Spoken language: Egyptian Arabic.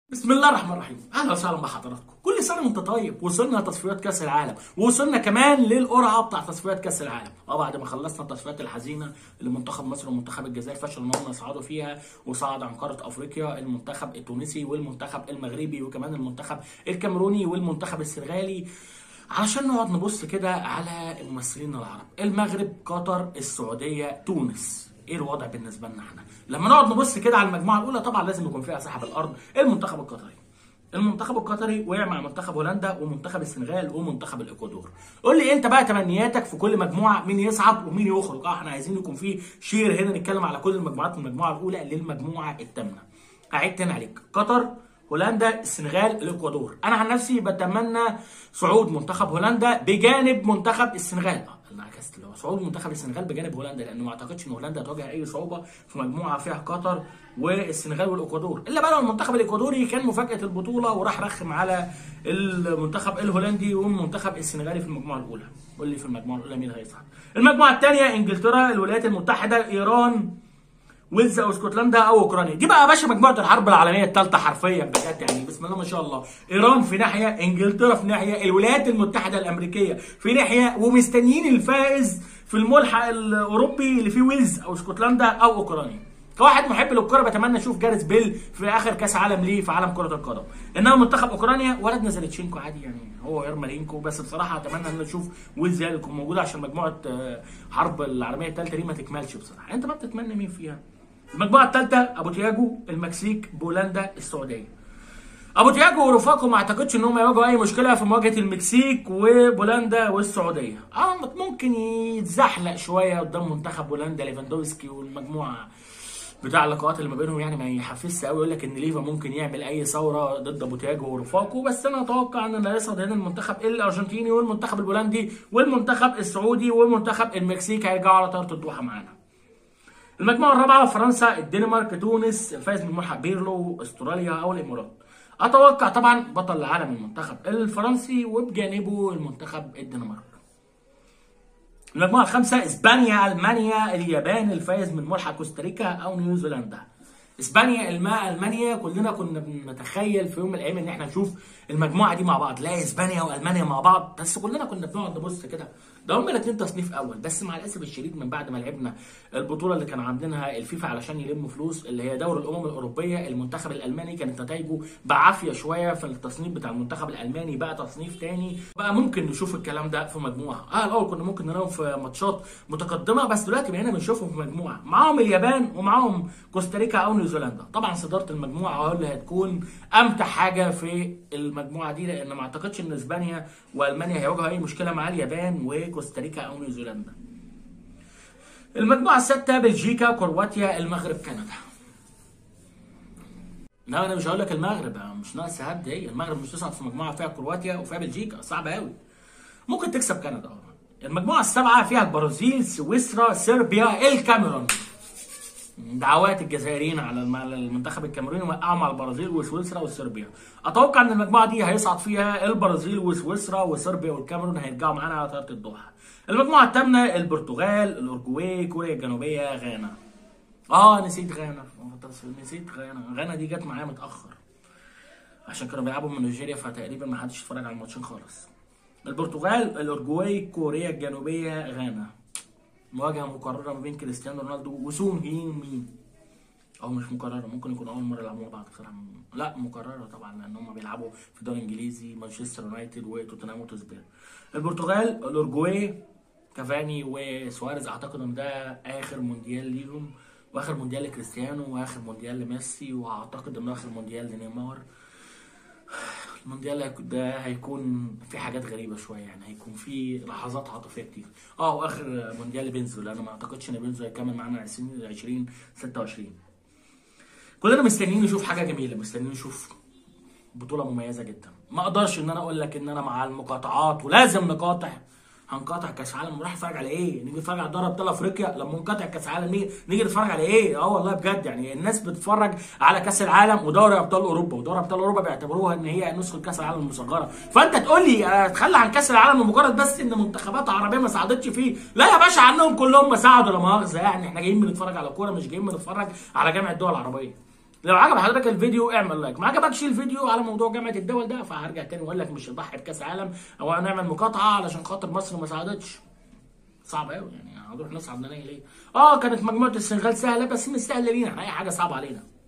بسم الله الرحمن الرحيم اهلا وسهلا بحضراتكم كل سنه وانت طيب وصلنا تصفيات كاس العالم ووصلنا كمان للقرعه بتاع تصفيات كاس العالم اه بعد ما خلصنا التصفيات الحزينه اللي منتخب مصر ومنتخب الجزائر فشلوا ان هم يصعدوا فيها وصعد عن قاره افريقيا المنتخب التونسي والمنتخب المغربي وكمان المنتخب الكاميروني والمنتخب السنغالي علشان نقعد نبص كده على الممثلين العرب المغرب قطر السعوديه تونس ايه الوضع بالنسبه لنا احنا لما نقعد نبص كده على المجموعه الاولى طبعا لازم يكون فيها سحب الارض المنتخب القطري المنتخب القطري وقع مع منتخب هولندا ومنتخب السنغال ومنتخب الاكوادور قول لي انت بقى تمنياتك في كل مجموعه مين يصعد ومين يخرج اه احنا عايزين يكون في شير هنا نتكلم على كل المجموعات من المجموعه الاولى للمجموعه الثامنه اعيد تاني عليك قطر هولندا السنغال الاكوادور انا عن نفسي بتمنى صعود منتخب هولندا بجانب منتخب السنغال اه انا عكست اللي هو صعود منتخب السنغال بجانب هولندا لانه ما اعتقدش ان هولندا هتواجه اي صعوبه في مجموعه فيها قطر والسنغال والاكوادور الا بقى لو المنتخب الاكوادوري كان مفاجاه البطوله وراح رخم على المنتخب الهولندي والمنتخب السنغالي في المجموعه الاولى قول لي في المجموعه الاولى مين هيصعد المجموعه الثانيه انجلترا الولايات المتحده ايران ويلز او اسكتلندا او اوكرانيا دي بقى يا باشا مجموعه الحرب العالميه الثالثه حرفيا بجد يعني بسم الله ما شاء الله ايران في ناحيه انجلترا في ناحيه الولايات المتحده الامريكيه في ناحيه ومستنيين الفائز في الملحق الاوروبي اللي فيه ويلز او اسكتلندا او اوكرانيا كواحد محب للكره بتمنى اشوف جاريث بيل في اخر كاس عالم ليه في عالم كره القدم انما منتخب اوكرانيا ولدنا زالتشينكو عادي يعني هو غير مالينكو بس بصراحه اتمنى ان انا اشوف ويلز يعني يكون موجود عشان مجموعه حرب العالميه الثالثه دي ما تكملش بصراحه انت بقى بتتمنى مين فيها المجموعه الثالثه ابو تياجو المكسيك بولندا السعوديه ابو تياجو ورفاقه ما اعتقدش ان هم يواجهوا اي مشكله في مواجهه المكسيك وبولندا والسعوديه اه ممكن يتزحلق شويه قدام منتخب بولندا ليفاندوفسكي والمجموعه بتاع اللقاءات اللي ما بينهم يعني ما يحفزش قوي يقول لك ان ليفا ممكن يعمل اي ثوره ضد ابو تياجو ورفاقه بس انا اتوقع ان اللي هيصعد هنا المنتخب الارجنتيني والمنتخب البولندي والمنتخب السعودي والمنتخب المكسيكي هيرجعوا على طاره الدوحه معانا المجموعه الرابعه فرنسا الدنمارك تونس الفائز من ملحق بيرلو استراليا او الامارات اتوقع طبعا بطل العالم المنتخب الفرنسي وبجانبه المنتخب الدنمارك المجموعه الخامسه اسبانيا المانيا اليابان الفائز من ملحق كوستاريكا او نيوزيلندا اسبانيا الماء المانيا كلنا كنا بنتخيل في يوم من الايام ان احنا نشوف المجموعه دي مع بعض لا اسبانيا والمانيا مع بعض بس كلنا كنا بنقعد نبص كده ده هم الاثنين تصنيف اول بس مع الاسف الشديد من بعد ما لعبنا البطوله اللي كان عاملينها الفيفا علشان يلموا فلوس اللي هي دوري الامم الاوروبيه المنتخب الالماني كانت نتائجه بعافيه شويه في التصنيف بتاع المنتخب الالماني بقى تصنيف تاني بقى ممكن نشوف الكلام ده في مجموعه اه الاول كنا ممكن نلاقيهم في ماتشات متقدمه بس دلوقتي بقينا بنشوفهم في مجموعه معاهم اليابان ومعاهم كوستاريكا او نيوزيلندا طبعا صداره المجموعه هو اللي هتكون امتع حاجه في المجموعه دي لان ما اعتقدش ان اسبانيا والمانيا هيواجهوا اي مشكله مع اليابان وكوستاريكا او نيوزيلندا المجموعه السادسه بلجيكا كرواتيا المغرب كندا لا انا مش هقول لك المغرب مش ناقص هبد هي المغرب مش تصعد في مجموعه فيها كرواتيا وفيها بلجيكا صعبه قوي ممكن تكسب كندا المجموعه السابعه فيها البرازيل سويسرا صربيا الكاميرون دعوات الجزائريين على المنتخب الكاميروني وقعوا مع البرازيل وسويسرا وصربيا اتوقع ان المجموعه دي هيصعد فيها البرازيل وسويسرا وصربيا والكاميرون هيرجعوا معانا على طياره الدوحه المجموعه الثامنه البرتغال الاورجواي كوريا الجنوبيه غانا اه نسيت غانا نسيت غانا غانا دي جت معايا متاخر عشان كانوا بيلعبوا من نيجيريا فتقريبا ما حدش اتفرج على الماتشين خالص البرتغال الاورجواي كوريا الجنوبيه غانا مواجهه مكرره ما بين كريستيانو رونالدو وسون هين مين او مش مكرره ممكن يكون اول مره يلعبوا مع بعض بصراحه لا مكرره طبعا لان هم بيلعبوا في الدوري الانجليزي مانشستر يونايتد وتوتنهام وتسبير البرتغال الاورجواي كافاني وسواريز اعتقد ان ده اخر مونديال ليهم واخر مونديال لكريستيانو واخر مونديال لميسي واعتقد انه اخر مونديال لنيمار المونديال ده هيكون في حاجات غريبه شويه يعني هيكون في لحظات عاطفيه كتير اه واخر مونديال لبنزو لان ما اعتقدش ان بنزو هيكمل معانا 20 20 26 كلنا مستنيين نشوف حاجه جميله مستنيين نشوف بطوله مميزه جدا ما اقدرش ان انا اقول لك ان انا مع المقاطعات ولازم نقاطع هنقاطع كاس عالم نروح نتفرج على ايه؟ نيجي نتفرج على دوري ابطال افريقيا لما نقاطع كاس عالم نيجي نيجي نتفرج على ايه؟ اه والله بجد يعني الناس بتتفرج على كاس العالم ودوري ابطال اوروبا ودوري ابطال اوروبا بيعتبروها ان هي نسخه كاس العالم المصغره فانت تقول لي اتخلى عن كاس العالم لمجرد بس ان منتخبات عربيه ما ساعدتش فيه لا يا باشا عنهم كلهم ما ساعدوا لا مؤاخذه يعني احنا جايين بنتفرج على كوره مش جايين بنتفرج على جامع الدول العربيه لو عجب حضرتك الفيديو اعمل لايك ما عجبكش الفيديو على موضوع جامعه الدول ده فهرجع تاني واقول لك مش هنضحي بكاس عالم او هنعمل مقاطعه علشان خاطر مصر ما صعدتش صعب قوي يعني هنروح نصعد نلاقي ليه اه كانت مجموعه السنغال سهله بس مش سهله لينا اي حاجه صعبه علينا